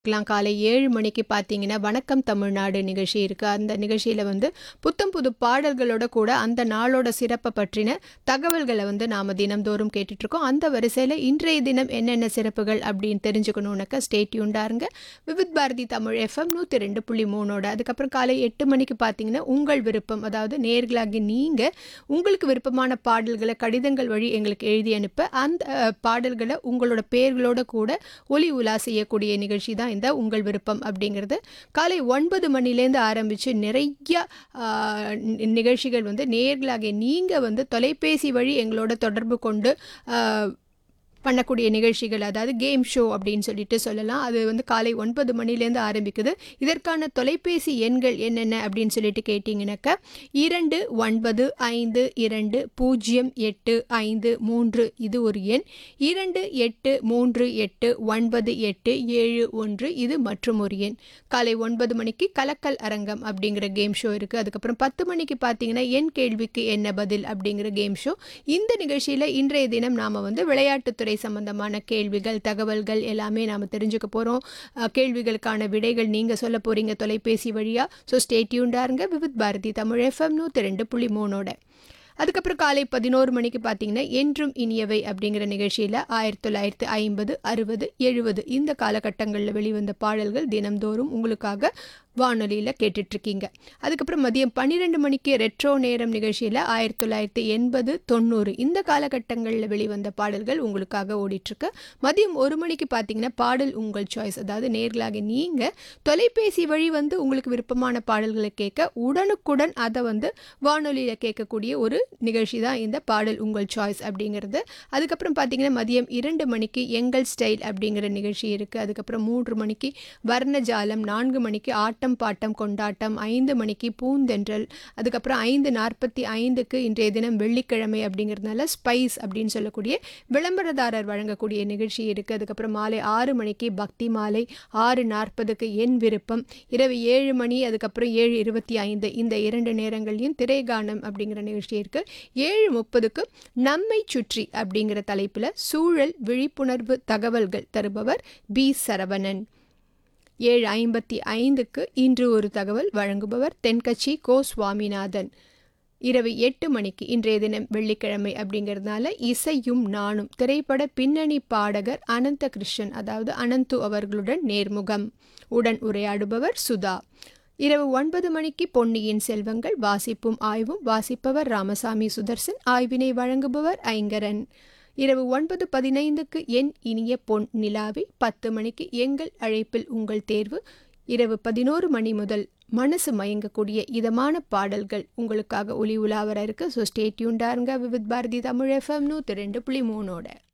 க்கலாம் காலை ஏழு மணிக்கு பார்த்தீங்கன்னா வணக்கம் தமிழ்நாடு நிகழ்ச்சி இருக்குது அந்த நிகழ்ச்சியில் வந்து புத்தம் புது பாடல்களோட கூட அந்த நாளோட சிறப்பை பற்றின தகவல்களை வந்து நாம் தினம்தோறும் கேட்டுட்ருக்கோம் அந்த வரிசையில் இன்றைய தினம் என்னென்ன சிறப்புகள் அப்படின்னு தெரிஞ்சுக்கணுன்னாக்கா ஸ்டேட்யூண்டாக இருங்க விவித் பாரதி தமிழ் எஃப்எம் நூற்றி ரெண்டு புள்ளி மூணோட அதுக்கப்புறம் காலை எட்டு மணிக்கு பார்த்தீங்கன்னா உங்கள் விருப்பம் அதாவது நேர்களாகி நீங்கள் உங்களுக்கு விருப்பமான பாடல்களை கடிதங்கள் வழி எங்களுக்கு எழுதி அனுப்ப அந்த அஹ், பாடல்களை உங்களோட பேர்களோட கூட ஒலி உலா செய்யக்கூடிய நிகழ்ச்சி தான் இந்த உங்கள் விருப்பம் அப்படிங்கிறது காலை ஒன்பது மணிலேருந்து ஆரம்பித்து நிறைய ஆஹ், நி- நிகழ்ச்சிகள் வந்து நேர்களாகிய நீங்கள் வந்து தொலைபேசி வழி எங்களோட தொடர்பு கொண்டு ஆஹ், பண்ணக்கூடிய நிகழ்ச்சிகள் அதாவது கேம் ஷோ அப்படின்னு சொல்லிட்டு சொல்லலாம் அது வந்து காலை ஒன்பது மணிலேருந்து ஆரம்பிக்குது இதற்கான தொலைபேசி எண்கள் என்னென்ன அப்படின்னு சொல்லிட்டு கேட்டிங்கனாக்கா இரண்டு ஒன்பது ஐந்து இரண்டு பூஜ்ஜியம் எட்டு ஐந்து மூன்று இது ஒரு எண் இரண்டு எட்டு மூன்று எட்டு ஒன்பது எட்டு ஏழு ஒன்று இது மற்றும் ஒரு எண் காலை ஒன்பது மணிக்கு கலக்கல் அரங்கம் அப்படிங்கிற கேம் ஷோ இருக்குது அதுக்கப்புறம் பத்து மணிக்கு பார்த்தீங்கன்னா என் கேள்விக்கு என்ன பதில் அப்படிங்கிற கேம் ஷோ இந்த நிகழ்ச்சியில் இன்றைய தினம் நாம் வந்து விளையாட்டுத்துறை சம்பந்தமான கேள்விகள் தகவல்கள் எல்லாமே நாம் தெரிஞ்சுக்க போகிறோம் கேள்விகளுக்கான விடைகள் நீங்கள் சொல்ல போகிறீங்க தொலைபேசி வழியாக ஸோ ஸ்டேட்யூண்டாக இருங்க விவித் பாரதி தமிழ் எஃப்எம் நூற்றி ரெண்டு புள்ளி மூணோட அதுக்கப்புறம் காலை பதினோரு மணிக்கு பார்த்தீங்கன்னா என்றும் இனியவை அப்படிங்கிற நிகழ்ச்சியில் ஆயிரத்தி தொள்ளாயிரத்தி ஐம்பது அறுபது எழுபது இந்த காலகட்டங்களில் வெளிவந்த பாடல்கள் தினம்தோறும் உங்களுக்காக வானொலியில் கேட்டுட்ருக்கீங்க அதுக்கப்புறம் மதியம் பன்னிரெண்டு மணிக்கு ரெட்ரோ நேரம் நிகழ்ச்சியில் ஆயிரத்தி தொள்ளாயிரத்தி எண்பது தொண்ணூறு இந்த காலகட்டங்களில் வெளிவந்த பாடல்கள் உங்களுக்காக ஓடிட்டுருக்கு மதியம் ஒரு மணிக்கு பார்த்தீங்கன்னா பாடல் உங்கள் சாய்ஸ் அதாவது நேர்களாக நீங்கள் தொலைபேசி வழி வந்து உங்களுக்கு விருப்பமான பாடல்களை கேட்க உடனுக்குடன் அதை வந்து வானொலியில் கேட்கக்கூடிய ஒரு நிகழ்ச்சி தான் இந்த பாடல் உங்கள் சாய்ஸ் அப்படிங்கிறது அதுக்கப்புறம் பார்த்தீங்கன்னா மதியம் இரண்டு மணிக்கு எங்கள் ஸ்டைல் அப்படிங்கிற நிகழ்ச்சி இருக்குது அதுக்கப்புறம் மூன்று மணிக்கு வர்ணஜாலம் நான்கு மணிக்கு ஆட்டம் பாட்டம் கொண்டாட்டம் ஐந்து மணிக்கு பூந்தென்றல் அதுக்கப்புறம் ஐந்து நாற்பத்தி ஐந்துக்கு இன்றைய தினம் வெள்ளிக்கிழமை அப்படிங்கிறதுனால ஸ்பைஸ் அப்படின்னு சொல்லக்கூடிய விளம்பரதாரர் வழங்கக்கூடிய நிகழ்ச்சி இருக்குது அதுக்கப்புறம் மாலை ஆறு மணிக்கு பக்தி மாலை ஆறு நாற்பதுக்கு என் விருப்பம் இரவு ஏழு மணி அதுக்கப்புறம் ஏழு இருபத்தி ஐந்து இந்த இரண்டு நேரங்களையும் திரைகானம் அப்படிங்கிற நிகழ்ச்சி இருக்குது ஏழு முப்பதுக்கு நம்மை சுற்றி அப்படிங்கிற தலைப்பில் சூழல் விழிப்புணர்வு தகவல்கள் தருபவர் பி சரவணன் ஏழு ஐம்பத்தி ஐந்துக்கு இன்று ஒரு தகவல் வழங்குபவர் தென்கட்சி கோ சுவாமிநாதன் இரவு எட்டு மணிக்கு இன்றைய தினம் வெள்ளிக்கிழமை அப்படிங்கிறதுனால இசையும் நானும் திரைப்பட பின்னணி பாடகர் அனந்த கிருஷ்ணன் அதாவது அனந்து அவர்களுடன் நேர்முகம் உடன் உரையாடுபவர் சுதா இரவு ஒன்பது மணிக்கு பொன்னியின் செல்வங்கள் வாசிப்பும் ஆய்வும் வாசிப்பவர் ராமசாமி சுதர்சன் ஆய்வினை வழங்குபவர் ஐங்கரன் இரவு ஒன்பது பதினைந்துக்கு என் இனிய பொன் நிலாவி பத்து மணிக்கு எங்கள் அழைப்பில் உங்கள் தேர்வு இரவு பதினோரு மணி முதல் மனசு மயங்கக்கூடிய இதமான பாடல்கள் உங்களுக்காக ஒளி உலாவர இருக்கு ஸோ ஸ்டேட்யூண்டாருங்க விவித் பாரதி தமிழ் எஃப்எம் நூற்றி ரெண்டு புள்ளி மூணோட